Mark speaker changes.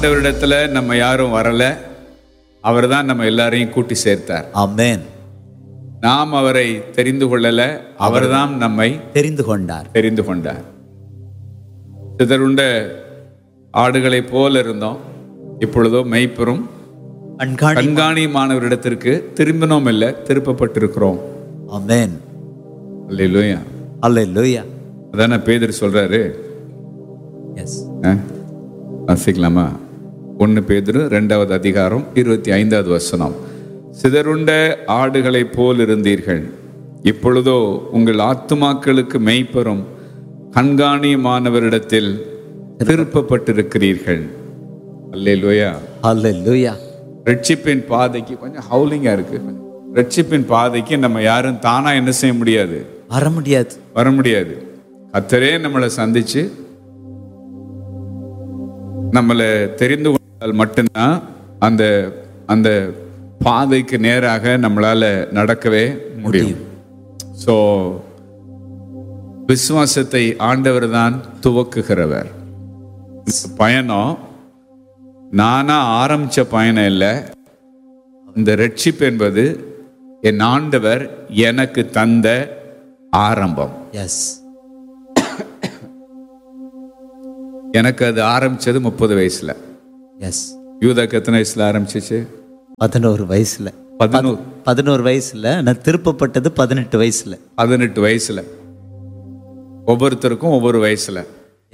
Speaker 1: ஆண்டவரிடத்துல நம்ம யாரும் வரல அவர் தான் நம்ம எல்லாரையும் கூட்டி சேர்த்தார்
Speaker 2: ஆமென்
Speaker 1: நாம் அவரை தெரிந்து கொள்ளல அவர்தான் நம்மை
Speaker 2: தெரிந்து கொண்டார்
Speaker 1: தெரிந்து கொண்டார் சிதறுண்ட ஆடுகளைப் போல இருந்தோம் இப்பொழுதோ மெய்ப்பெரும்
Speaker 2: கண்காணி
Speaker 1: கண்காணியமானவரிடத்திற்கு திரும்பினோம் இல்லை திருப்பப்பட்டிருக்கிறோம்
Speaker 2: ஆமென்
Speaker 1: அல்லேலூயா
Speaker 2: அல்லேலூயா
Speaker 1: அதானே பேதர் சொல்றாரு
Speaker 2: எஸ்
Speaker 1: ஆ? வாசிக்கலாமா ஒன்று பேதுரு ரெண்டாவது அதிகாரம் இருபத்தி ஐந்தாவது வசனம் சிதறுண்ட ஆடுகளைப் போல் இருந்தீர்கள் இப்பொழுதோ உங்கள் ஆத்துமாக்களுக்கு மெய்ப்பெறும் கண்காணியமானவரிடத்தில் திருப்பப்பட்டிருக்கிறீர்கள் அல்லேலூயா
Speaker 2: அல்லேலூயா
Speaker 1: ரட்சிப்பின் பாதைக்கு கொஞ்சம் ஹவுலிங்கா இருக்கு ரட்சிப்பின் பாதைக்கு நம்ம யாரும் தானா என்ன செய்ய முடியாது
Speaker 2: வர முடியாது
Speaker 1: வர முடியாது கத்தரே நம்மளை சந்திச்சு நம்மளை தெரிந்து கொண்டால் மட்டும்தான் அந்த அந்த பாதைக்கு நேராக நம்மளால நடக்கவே முடியும் ஸோ விசுவாசத்தை ஆண்டவர் தான் துவக்குகிறவர் இந்த பயணம் நானா ஆரம்பிச்ச பயணம் இல்லை இந்த ரட்சிப்பு என்பது என் ஆண்டவர் எனக்கு தந்த ஆரம்பம்
Speaker 2: எஸ்
Speaker 1: எனக்கு அது ஆரம்பிச்சது முப்பது வயசுல
Speaker 2: எஸ்
Speaker 1: யூதாக்கு எத்தனை வயசுல ஆரம்பிச்சிச்சு
Speaker 2: பதினோரு வயசுல
Speaker 1: பதினோரு
Speaker 2: பதினோரு வயசுல நான் திருப்பப்பட்டது பதினெட்டு வயசுல
Speaker 1: பதினெட்டு வயசுல ஒவ்வொருத்தருக்கும் ஒவ்வொரு வயசுல